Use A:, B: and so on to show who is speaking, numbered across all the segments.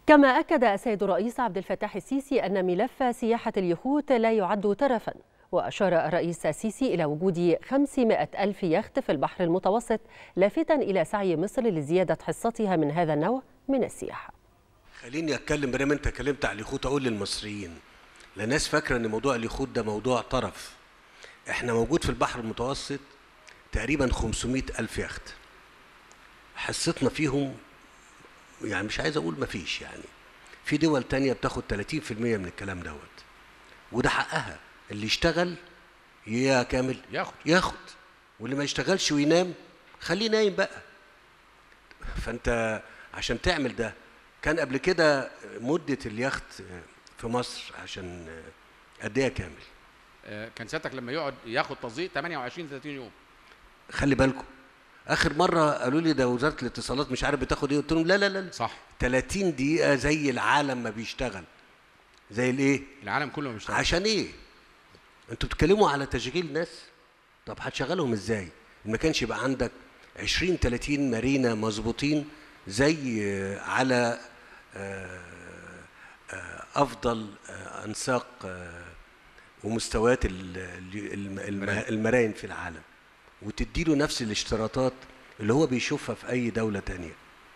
A: كما أكد السيد الرئيس عبد الفتاح السيسي أن ملف سياحة اليخوت لا يعد ترفا وأشار الرئيس السيسي إلى وجود 500 ألف يخت في البحر المتوسط لافتا إلى سعي مصر لزيادة حصتها من هذا النوع من السياحة
B: خليني اتكلم بدل ما انت اتكلمت على اليخوت اقول للمصريين لا الناس فاكره ان موضوع اليخوت ده موضوع طرف احنا موجود في البحر المتوسط تقريبا 500 الف يخت حصتنا فيهم يعني مش عايز اقول ما فيش يعني في دول تانية بتاخد 30% من الكلام دوت وده حقها اللي يشتغل يا كامل
C: ياخد
B: ياخد واللي ما يشتغلش وينام خليه نايم بقى فانت عشان تعمل ده كان قبل كده مدة اليخت في مصر عشان قد ايه يا كامل
C: آه، كان سيادتك لما يقعد ياخد تصديق 28 30 يوم
B: خلي بالكم اخر مره قالوا لي ده وزاره الاتصالات مش عارف بتاخد ايه قلت لهم لا لا لا
C: صح
B: 30 دقيقه زي العالم ما بيشتغل زي الايه
C: العالم كله مش
B: عشان ايه انتوا بتتكلموا على تشغيل ناس طب هتشغلهم ازاي ما كانش يبقى عندك 20 30 مارينا مظبوطين زي آه، على آه، آه، افضل آه، انساق آه، ومستويات ال- ال- الم- الم- المراين في العالم وتديله نفس الاشتراطات اللي هو بيشوفها في اي دوله تانية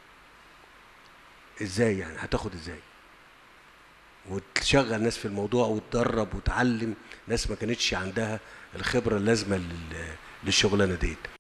B: ازاي يعني هتاخد ازاي وتشغل ناس في الموضوع وتدرب وتعلم ناس ما كانتش عندها الخبره اللازمه لل- للشغلانه ديت